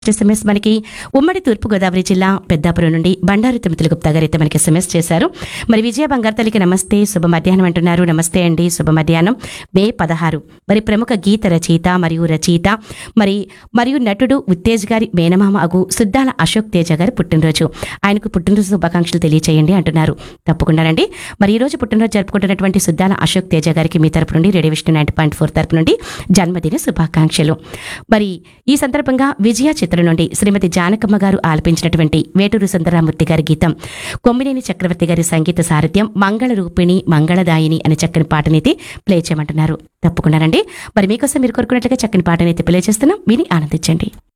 SMS మనకి ఉమ్మడి తూర్పుగోదావరి జిల్లా పెద్దాపురం నుండి బండారు తిమ్మతుల గుప్తా గారు అయితే మనకి ఎస్ఎంఎస్ చేశారు మరి విజయ బంగారు తల్లికి నమస్తే శుభ మధ్యాహ్నం అంటున్నారు నమస్తే అండి శుభ మధ్యాహ్నం మే పదహారు మరి ప్రముఖ గీత రచయిత మరియు రచయిత మరి మరియు నటుడు ఉత్తేజ్ గారి మేనమామ అగు సుద్దాల అశోక్ తేజ గారి పుట్టినరోజు ఆయనకు పుట్టినరోజు శుభాకాంక్షలు తెలియచేయండి అంటున్నారు తప్పకుండానండి మరి ఈ రోజు పుట్టినరోజు జరుపుకుంటున్నటువంటి సుద్దాల అశోక్ తేజ గారికి మీ తరపు నుండి radio Vishnu ninety point four తరపు నుండి జన్మదిన శుభాకాంక్షలు మరి ఈ సందర్భంగా విజయ చిత్రం నుండి శ్రీమతి జానకమ్మ గారు ఆలపించినటువంటి వేటూరు సుందరామూర్తి గారి గీతం కొమ్మినేని చక్రవర్తి గారి సంగీత సారథ్యం మంగళ రూపిణి మంగళదాయిని అనే చక్కని పాటనైతే ప్లే చేయమంటున్నారు తప్పకుండానండి మరి మీకోసం మీరు కోరుకున్నట్లుగా చక్కని పాటనైతే ప్లే చేస్తున్నాం విని ఆనందించండి